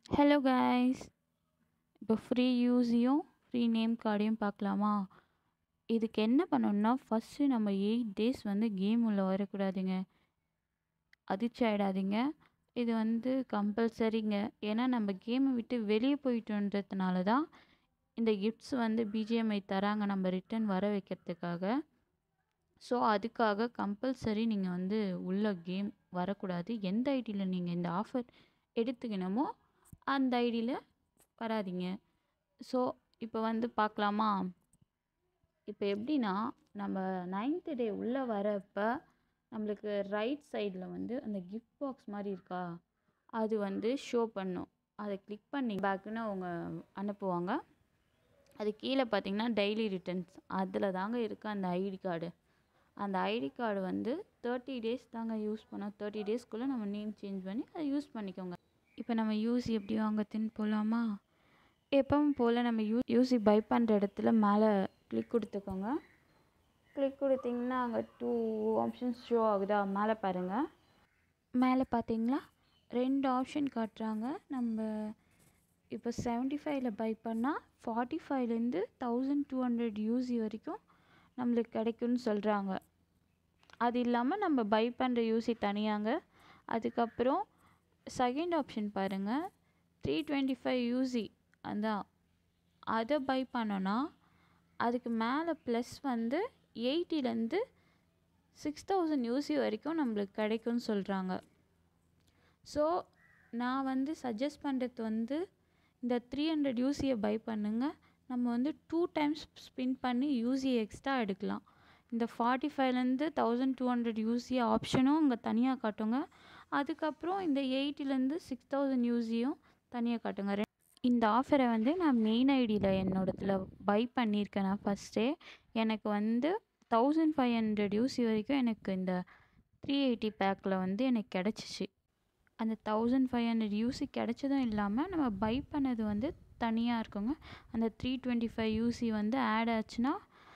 hello guys இப்போ free யூஸையும் free name கார்டையும் பார்க்கலாமா இதுக்கு என்ன பண்ணணும்னா ஃபஸ்ட்டு நம்ம எயிட் டேஸ் வந்து கேம் உள்ளே வரக்கூடாதுங்க அதிர்ச்சி ஆகிடாதீங்க இது வந்து கம்பல்சரிங்க ஏன்னா நம்ம கேமை விட்டு வெளியே போயிட்டோன்றதுனால தான் இந்த கிஃப்ட்ஸ் வந்து பிஜிஎம்ஐ தராங்க நம்ம ரிட்டன் வர வைக்கிறதுக்காக ஸோ அதுக்காக கம்பல்சரி நீங்கள் வந்து உள்ள கேம் வரக்கூடாது எந்த ஐடியில் நீங்கள் இந்த ஆஃபர் எடுத்துக்கணுமோ அந்த ஐடியில் வராதீங்க ஸோ இப்போ வந்து பார்க்கலாமா இப்போ எப்படின்னா நம்ம நைன்த்து டே உள்ளே வரப்போ நம்மளுக்கு ரைட் சைடில் வந்து அந்த கிஃப்ட் பாக்ஸ் மாதிரி இருக்கா அது வந்து ஷோ பண்ணும் அதை கிளிக் பண்ணி பேக்குன்னு அவங்க அனுப்புவாங்க அது கீழே பார்த்தீங்கன்னா டெய்லி ரிட்டர்ன்ஸ் அதில் தாங்க இருக்குது அந்த ஐடி கார்டு அந்த ஐடி கார்டு வந்து தேர்ட்டி டேஸ் தாங்க யூஸ் பண்ணோம் தேர்ட்டி டேஸ்க்குள்ளே நம்ம நேம் சேஞ்ச் பண்ணி அதை யூஸ் பண்ணிக்கோங்க இப்போ நம்ம யூசி எப்படி வாங்கத்துன்னு போகலாமா எப்பவும் போல் நம்ம யூ யூசி பை பண்ணுற இடத்துல மேலே கிளிக் கொடுத்துக்கோங்க கிளிக் கொடுத்தீங்கன்னா அங்கே டூ ஆப்ஷன்ஸ் ஷோ ஆகுதா மேலே பாருங்கள் மேலே பார்த்தீங்களா ரெண்டு ஆப்ஷன் காட்டுறாங்க நம்ம இப்போ செவன்ட்டி ஃபைவ்ல பை பண்ணால் ஃபார்ட்டி ஃபைவ்லேருந்து தௌசண்ட் டூ ஹண்ட்ரட் யூசி வரைக்கும் நம்மளுக்கு கிடைக்கும்னு சொல்கிறாங்க அது இல்லாமல் நம்ம பை பண்ணுற யூசி தனியாங்க அதுக்கப்புறம் செகண்ட் ஆப்ஷன் பாருங்கள் த்ரீ டுவெண்ட்டி ஃபைவ் யூசி அதான் அதை பை பண்ணோன்னா அதுக்கு மேலே ப்ளஸ் வந்து எயிட்டிலேருந்து சிக்ஸ் தௌசண்ட் யூசி வரைக்கும் நம்மளுக்கு கிடைக்கும்னு சொல்கிறாங்க ஸோ நான் வந்து சஜஸ்ட் பண்ணுறது வந்து இந்த த்ரீ ஹண்ட்ரட் யூசியை பை பண்ணுங்கள் நம்ம வந்து டூ டைம்ஸ் ஸ்பின் பண்ணி யூசி எக்ஸ்ட்ரா எடுக்கலாம் இந்த ஃபார்ட்டி ஃபைவ்லேருந்து தௌசண்ட் டூ ஹண்ட்ரட் யூசி ஆப்ஷனும் அங்கே தனியாக காட்டுங்க அதுக்கப்புறம் இந்த எயிட்டிலேருந்து சிக்ஸ் தௌசண்ட் யூசியும் தனியாக காட்டுங்க ரெ- இந்த ஆஃபரை வந்து நான் மெயின் ஐடியில் என்னோடத்தில் பை பண்ணியிருக்கேன் நான் ஃபஸ்ட்டே எனக்கு வந்து தௌசண்ட் ஃபைவ் ஹண்ட்ரட் யூசி வரைக்கும் எனக்கு இந்த த்ரீ எயிட்டி பேக்கில் வந்து எனக்கு கிடச்சிச்சு அந்த தௌசண்ட் ஃபைவ் ஹண்ட்ரட் யூசி கிடைச்சதும் இல்லாமல் நம்ம பை பண்ணது வந்து தனியாக இருக்குங்க அந்த த்ரீ டுவெண்ட்டி ஃபைவ் யூசி வந்து ஆட் ஆச்சுன்னா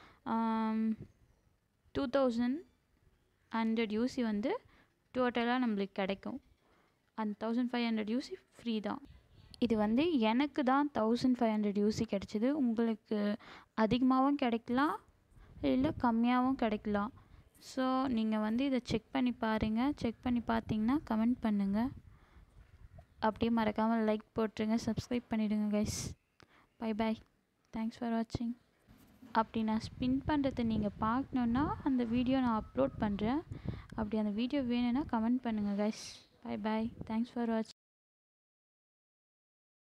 டூ தௌசண்ட் ஹண்ட்ரட் யூசி வந்து டோட்டலாக நம்மளுக்கு கிடைக்கும் அந்த thousand five hundred UC free தான் இது வந்து எனக்கு தான் தௌசண்ட் ஃபைவ் ஹண்ட்ரட் யூசி கிடச்சிது உங்களுக்கு அதிகமாகவும் கிடைக்கலாம் இல்லை கம்மியாகவும் கிடைக்கலாம் ஸோ நீங்கள் வந்து இதை செக் பண்ணி பாருங்கள் செக் பண்ணி பார்த்தீங்கன்னா கமெண்ட் பண்ணுங்கள் அப்படியே மறக்காமல் லைக் போட்டுருங்க சப்ஸ்கிரைப் பண்ணிவிடுங்க guys bye bye thanks for வாட்சிங் அப்படி நான் ஸ்பின் பண்ணுறதை நீங்கள் பார்க்கணுன்னா அந்த வீடியோ நான் அப்லோட் பண்ணுறேன் அப்படி அந்த வீடியோ வேணும்னா கமெண்ட் பண்ணுங்கள் guys bye bye thanks for வாட்சிங்